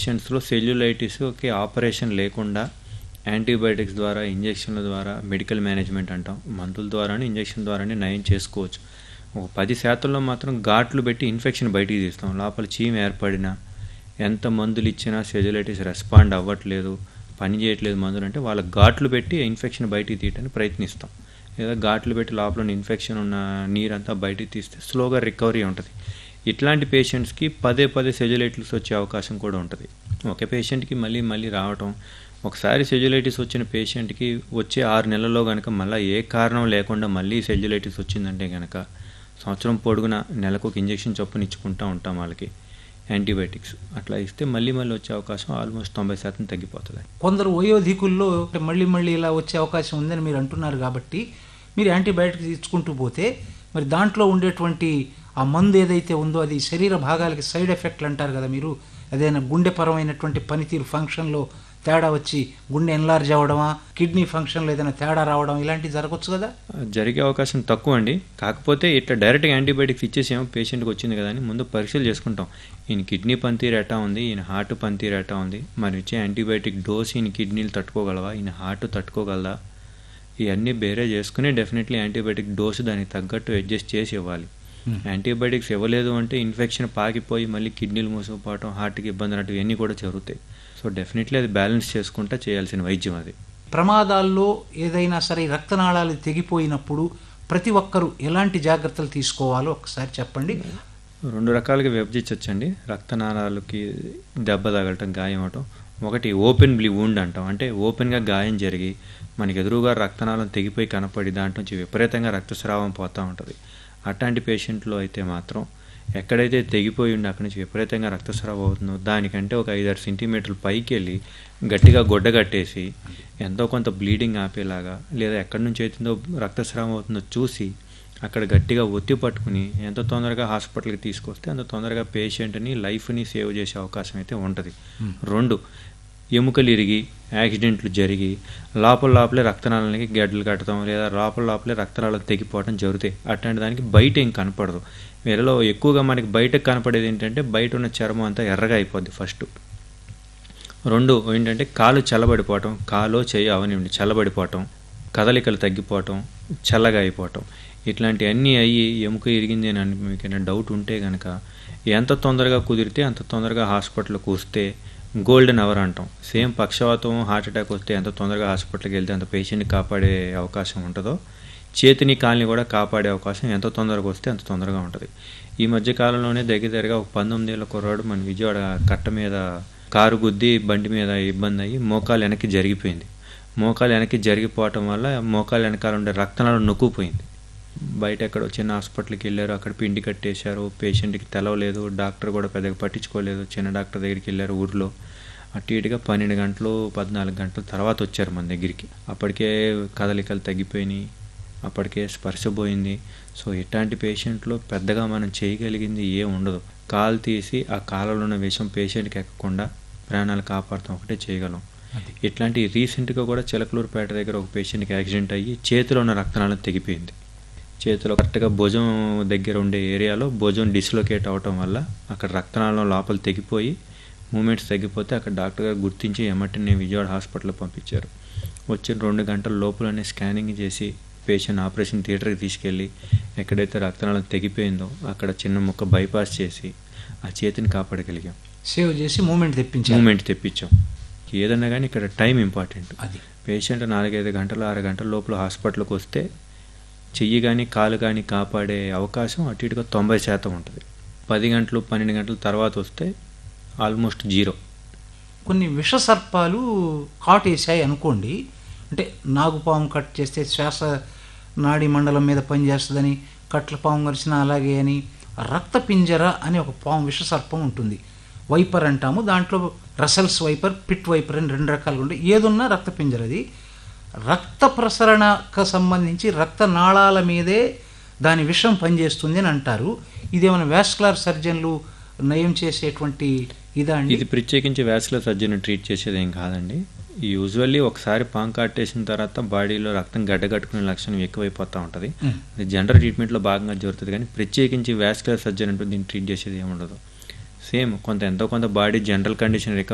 పేషెంట్స్లో సెల్యులైటిస్కి operation లేకుండా antibiotics ద్వారా ఇంజెక్షన్ల ద్వారా మెడికల్ మేనేజ్మెంట్ అంటాం మందుల ద్వారానే ఇంజెక్షన్ ద్వారానే నయం చేసుకోవచ్చు ఒక పది శాతంలో మాత్రం ఘాట్లు పెట్టి ఇన్ఫెక్షన్ బయటికి తీస్తాం లోపల చీమ ఏర్పడినా ఎంత మందులు ఇచ్చినా సెల్యులైటిస్ రెస్పాండ్ అవ్వట్లేదు పని చేయట్లేదు మందులు అంటే వాళ్ళ ఘాట్లు పెట్టి ఇన్ఫెక్షన్ బయటికి తీయడానికి ప్రయత్నిస్తాం లేదా ఘాట్లు పెట్టి లోపల ఇన్ఫెక్షన్ ఉన్న నీరంతా బయటికి తీస్తే స్లోగా రికవరీ ఉంటుంది ఇట్లాంటి పేషెంట్స్కి పదే పదే సెజులైటిస్ వచ్చే అవకాశం కూడా ఉంటుంది ఒక పేషెంట్కి మళ్ళీ మళ్ళీ రావటం ఒకసారి సెజులైటిస్ వచ్చిన పేషెంట్కి వచ్చే ఆరు నెలల్లో కనుక మళ్ళీ ఏ కారణం లేకుండా మళ్ళీ సెజులైటిస్ వచ్చిందంటే కనుక సంవత్సరం పొడుగున నెలకు ఒక ఇంజెక్షన్ చొప్పున ఇచ్చుకుంటూ ఉంటాం వాళ్ళకి యాంటీబయాటిక్స్ అట్లా ఇస్తే మళ్ళీ మళ్ళీ వచ్చే అవకాశం ఆల్మోస్ట్ తొంభై శాతం తగ్గిపోతుంది కొందరు వయోధికుల్లో అంటే మళ్ళీ మళ్ళీ ఇలా వచ్చే అవకాశం ఉందని మీరు అంటున్నారు కాబట్టి మీరు యాంటీబయాటిక్స్ ఇచ్చుకుంటూ పోతే మరి దాంట్లో ఉండేటువంటి ఆ మందు ఏదైతే ఉందో అది శరీర భాగాలకి సైడ్ ఎఫెక్ట్లు అంటారు కదా మీరు ఏదైనా గుండెపరమైనటువంటి పనితీరు ఫంక్షన్లో తేడా వచ్చి గుండె ఎన్లార్జ్ అవ్వడమా కిడ్నీ ఫంక్షన్లో ఏదైనా తేడా రావడం ఇలాంటివి జరగచ్చు కదా జరిగే అవకాశం తక్కువ అండి కాకపోతే ఇట్లా డైరెక్ట్గా యాంటీబయాటిక్స్ ఇచ్చేసేమో పేషెంట్కి వచ్చింది కదా అని ముందు పరీక్షలు చేసుకుంటాం ఈయన కిడ్నీ పనితీరు ఎట్టా ఉంది ఈయన హార్ట్ పనితీరు ఎట్టా ఉంది మరి ఇచ్చే యాంటీబయాటిక్ డోస్ ఈయన కిడ్నీలు తట్టుకోగలవా ఈయన హార్ట్ తట్టుకోగలదా ఇవన్నీ బేరే చేసుకుని డెఫినెట్లీ యాంటీబయాటిక్ డోసు దానికి తగ్గట్టు అడ్జస్ట్ చేసి ఇవ్వాలి యాంటీబయాటిక్స్ ఇవ్వలేదు అంటే ఇన్ఫెక్షన్ పాకిపోయి మళ్ళీ కిడ్నీలు మూసుకుపోవటం హార్ట్కి ఇబ్బంది అన్నట్టు ఇవన్నీ కూడా జరుగుతాయి సో డెఫినెట్లీ అది బ్యాలెన్స్ చేసుకుంటా చేయాల్సిన వైద్యం అది ప్రమాదాల్లో ఏదైనా సరే రక్తనాళాలు తెగిపోయినప్పుడు ప్రతి ఒక్కరూ ఎలాంటి జాగ్రత్తలు తీసుకోవాలో ఒకసారి చెప్పండి రెండు రకాలుగా విభజించవచ్చండి రక్తనాళాలకి దెబ్బ తగలటం గాయం అవటం ఒకటి ఓపెన్ బ్లీ వూండ్ అంటాం అంటే ఓపెన్గా గాయం జరిగి మనకి ఎదురుగా రక్తనాళం తెగిపోయి కనపడి దాంట్లో నుంచి విపరీతంగా రక్తస్రావం పోతూ ఉంటుంది అట్లాంటి పేషెంట్లో అయితే మాత్రం ఎక్కడైతే తెగిపోయి ఉండి అక్కడి నుంచి విపరీతంగా రక్తస్రావం అవుతుందో దానికంటే ఒక ఐదారు సెంటీమీటర్లు పైకి వెళ్ళి గట్టిగా గొడ్డ కట్టేసి ఎంతో కొంత బ్లీడింగ్ ఆపేలాగా లేదా ఎక్కడి నుంచి అవుతుందో రక్తస్రావం అవుతుందో చూసి అక్కడ గట్టిగా ఒత్తి పట్టుకుని ఎంత తొందరగా హాస్పిటల్కి తీసుకొస్తే అంత తొందరగా పేషెంట్ని లైఫ్ని సేవ్ చేసే అవకాశం అయితే ఉంటుంది రెండు ఎముకలు ఇరిగి యాక్సిడెంట్లు జరిగి లోపల లోపలే రక్తనాళాలకి గడ్డలు కట్టడం లేదా లోపల లోపలే రక్తనాళాలు తెగిపోవడం జరుగుతాయి అట్లాంటి దానికి బయట ఏం కనపడదు వీళ్ళలో ఎక్కువగా మనకి బయటకు కనపడేది ఏంటంటే బయట ఉన్న చర్మం అంతా ఎర్రగా అయిపోద్ది ఫస్ట్ రెండు ఏంటంటే కాలు చల్లబడిపోవటం కాలో చెయ్యి అవనివ్వండి చల్లబడిపోవటం కదలికలు తగ్గిపోవటం చల్లగా అయిపోవటం ఇట్లాంటివన్నీ అయ్యి ఎముక ఇరిగింది అని మీకు డౌట్ ఉంటే కనుక ఎంత తొందరగా కుదిరితే అంత తొందరగా హాస్పిటల్కి వస్తే గోల్డెన్ అవర్ అంటాం సేమ్ పక్షవాతం హార్ట్ అటాక్ వస్తే ఎంత తొందరగా హాస్పిటల్కి వెళ్తే అంత పేషెంట్ని కాపాడే అవకాశం ఉంటుందో చేతిని కాల్ని కూడా కాపాడే అవకాశం ఎంత తొందరగా వస్తే అంత తొందరగా ఉంటుంది ఈ మధ్య కాలంలోనే దగ్గర దగ్గరగా ఒక పంతొమ్మిది ఏళ్ళ కుర్రాడు మన విజయవాడ కట్ట మీద కారు గుద్ది బండి మీద ఇబ్బంది అయ్యి మోకాలు వెనక్కి జరిగిపోయింది మోకాలు వెనక్కి జరిగిపోవటం వల్ల మోకాలు వెనకాల ఉండే రక్తనాళం నొక్కుపోయింది బయట ఎక్కడో చిన్న హాస్పిటల్కి వెళ్ళారు అక్కడ పిండి కట్టేశారు పేషెంట్కి తెలవలేదు డాక్టర్ కూడా పెద్దగా పట్టించుకోలేదు చిన్న డాక్టర్ దగ్గరికి వెళ్ళారు ఊర్లో అటు ఇటుగా పన్నెండు గంటలు పద్నాలుగు గంటల తర్వాత వచ్చారు మన దగ్గరికి అప్పటికే కదలికలు తగ్గిపోయినాయి అప్పటికే స్పర్శ పోయింది సో ఇట్లాంటి పేషెంట్లో పెద్దగా మనం చేయగలిగింది ఏం ఉండదు కాలు తీసి ఆ కాలలో ఉన్న విషం పేషెంట్కి ఎక్కకుండా ప్రాణాలు కాపాడతాం ఒకటే చేయగలం ఇట్లాంటి రీసెంట్గా కూడా చిలకలూరుపేట దగ్గర ఒక పేషెంట్కి యాక్సిడెంట్ అయ్యి చేతిలో ఉన్న రక్తనాళం తెగిపోయింది చేతిలో కరెక్ట్గా భుజం దగ్గర ఉండే ఏరియాలో భుజం డిస్లొకేట్ అవటం వల్ల అక్కడ రక్తనాళం లోపల తెగిపోయి మూమెంట్స్ తగ్గిపోతే అక్కడ డాక్టర్ గారు గుర్తించి ఎమ్మటిని విజయవాడ హాస్పిటల్కి పంపించారు వచ్చిన రెండు గంటల లోపలనే స్కానింగ్ చేసి పేషెంట్ ఆపరేషన్ థియేటర్కి తీసుకెళ్ళి ఎక్కడైతే రక్తనాళం తెగిపోయిందో అక్కడ చిన్న ముక్క బైపాస్ చేసి ఆ చేతిని కాపాడగలిగాం సేవ్ చేసి మూమెంట్ తెప్పించారు మూమెంట్ తెప్పించాం ఏదన్నా కానీ ఇక్కడ టైం ఇంపార్టెంట్ అది పేషెంట్ నాలుగైదు గంటలు ఆరు గంటల లోపల హాస్పిటల్కి వస్తే చెయ్యి కానీ కాలు కానీ కాపాడే అవకాశం అటు ఇటుగా తొంభై శాతం ఉంటుంది పది గంటలు పన్నెండు గంటల తర్వాత వస్తే ఆల్మోస్ట్ జీరో కొన్ని విష సర్పాలు కాటేసాయి అనుకోండి అంటే నాగుపాము కట్ చేస్తే శ్వాస నాడీ మండలం మీద పనిచేస్తుందని కట్ల పాము కరిచిన అలాగే అని రక్త పింజర అని ఒక పాము విష సర్పం ఉంటుంది వైపర్ అంటాము దాంట్లో రసల్స్ వైపర్ పిట్ వైపర్ అని రెండు రకాలుగా ఉంటాయి ఏదున్నా రక్త పింజరది రక్త ప్రసరణకు సంబంధించి రక్త నాళాల మీదే దాని విషం పనిచేస్తుంది అని అంటారు ఇదేమైనా వాస్కులర్ సర్జన్లు నయం చేసేటువంటి ఇదా అండి ఇది ప్రత్యేకించి వ్యాసుల సర్జన్ ట్రీట్ చేసేది ఏం కాదండి యూజువల్లీ ఒకసారి పాము కట్టేసిన తర్వాత బాడీలో రక్తం గడ్డగట్టుకునే లక్షణం ఎక్కువైపోతూ ఉంటుంది మ్. ఇది జనరల్ ట్రీట్మెంట్లో భాగంగా జరుగుతుంది కానీ ప్రత్యేకించి వ్యాస్కులర్ సర్జన్ అంటూ దీన్ని ట్రీట్ చేసేది ఏముండదు సేమ్ కొంత ఎంతో కొంత బాడీ జనరల్ కండిషన్ రికవర్